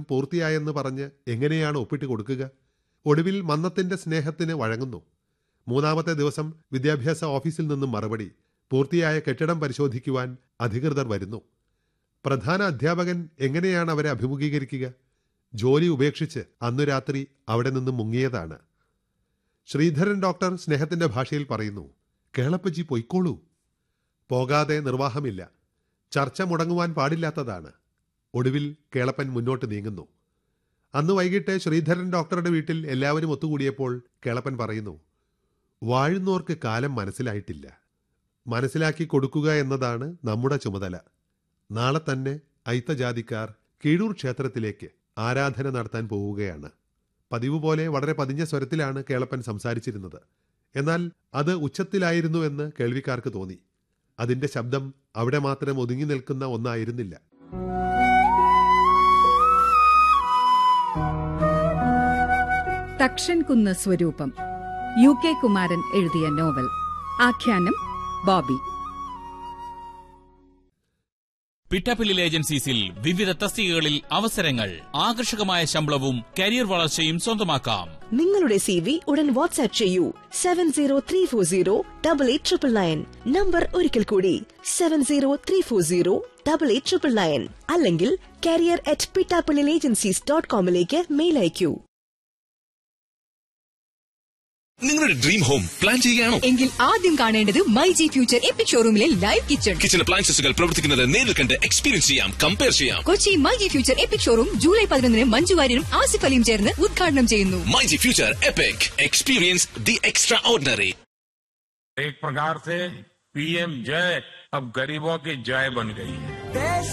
പൂർത്തിയായെന്ന് പറഞ്ഞ് എങ്ങനെയാണ് ഒപ്പിട്ട് കൊടുക്കുക ഒടുവിൽ മന്നത്തിന്റെ സ്നേഹത്തിന് വഴങ്ങുന്നു മൂന്നാമത്തെ ദിവസം വിദ്യാഭ്യാസ ഓഫീസിൽ നിന്നും മറുപടി പൂർത്തിയായ കെട്ടിടം പരിശോധിക്കുവാൻ അധികൃതർ വരുന്നു പ്രധാന അധ്യാപകൻ എങ്ങനെയാണ് അവരെ അഭിമുഖീകരിക്കുക ജോലി ഉപേക്ഷിച്ച് അന്നു രാത്രി അവിടെ നിന്ന് മുങ്ങിയതാണ് ശ്രീധരൻ ഡോക്ടർ സ്നേഹത്തിന്റെ ഭാഷയിൽ പറയുന്നു കേളപ്പജി പൊയ്ക്കോളൂ പോകാതെ നിർവാഹമില്ല ചർച്ച മുടങ്ങുവാൻ പാടില്ലാത്തതാണ് ഒടുവിൽ കേളപ്പൻ മുന്നോട്ട് നീങ്ങുന്നു അന്ന് വൈകിട്ട് ശ്രീധരൻ ഡോക്ടറുടെ വീട്ടിൽ എല്ലാവരും ഒത്തുകൂടിയപ്പോൾ കേളപ്പൻ പറയുന്നു വാഴുന്നോർക്ക് കാലം മനസ്സിലായിട്ടില്ല മനസ്സിലാക്കി കൊടുക്കുക എന്നതാണ് നമ്മുടെ ചുമതല നാളെ തന്നെ അയിത്തജാതിക്കാർ കീഴൂർ ക്ഷേത്രത്തിലേക്ക് ആരാധന നടത്താൻ പോവുകയാണ് പതിവ് പോലെ വളരെ പതിഞ്ഞ സ്വരത്തിലാണ് കേളപ്പൻ സംസാരിച്ചിരുന്നത് എന്നാൽ അത് ഉച്ചത്തിലായിരുന്നു എന്ന് കേൾവിക്കാർക്ക് തോന്നി അതിന്റെ ശബ്ദം അവിടെ മാത്രം ഒതുങ്ങി നിൽക്കുന്ന ഒന്നായിരുന്നില്ല തക്ഷൻകുന്ന് സ്വരൂപം യു കെ കുമാരൻ എഴുതിയ നോവൽ ആഖ്യാനം ബോബി പിട്ടാപ്പില്ലിൽ ഏജൻസീസിൽ വിവിധ തസ്തികകളിൽ അവസരങ്ങൾ ആകർഷകമായ ശമ്പളവും കരിയർ വളർച്ചയും സ്വന്തമാക്കാം നിങ്ങളുടെ സി വി ഉടൻ വാട്സ്ആപ്പ് ചെയ്യൂ seven zero three four zero double eight triple nine number ഒരിക്കൽ കൂടി seven zero three four zero double eight triple nine അല്ലെങ്കിൽ കാരിയർ അറ്റ് പിട്ടാപ്പിളിൽ ഏജൻസീസ് ഡോട്ട് കോമിലേക്ക് മെയിൽ അയക്കൂ നിങ്ങളുടെ ഡ്രീം ഹോം പ്ലാൻ ചെയ്യുകയാണോ എങ്കിൽ ആദ്യം കാണേണ്ടത് മൈ ജി ഫ്യൂച്ചർ എപ്പിക് ഷോറൂമിലെ ലൈവ് കിച്ചൺ കിച്ചൺ അപ്ലയൻസസുകൾ പ്രവർത്തിക്കുന്നത് നേരിൽ കണ്ട് എക്സ്പീരിയൻസ് ചെയ്യാം കമ്പയർ ചെയ്യാം Kochi my G future epic showroom July പതിനൊന്നിന് മഞ്ജു വാര്യരും ആസിഫ് അലിയും ചേർന്ന് ഉദ്ഘാടനം ചെയ്യുന്നു my G future epic experience the extraordinary एक प्रकार से पीएम जय अब गरीबों की जय बन गई है देश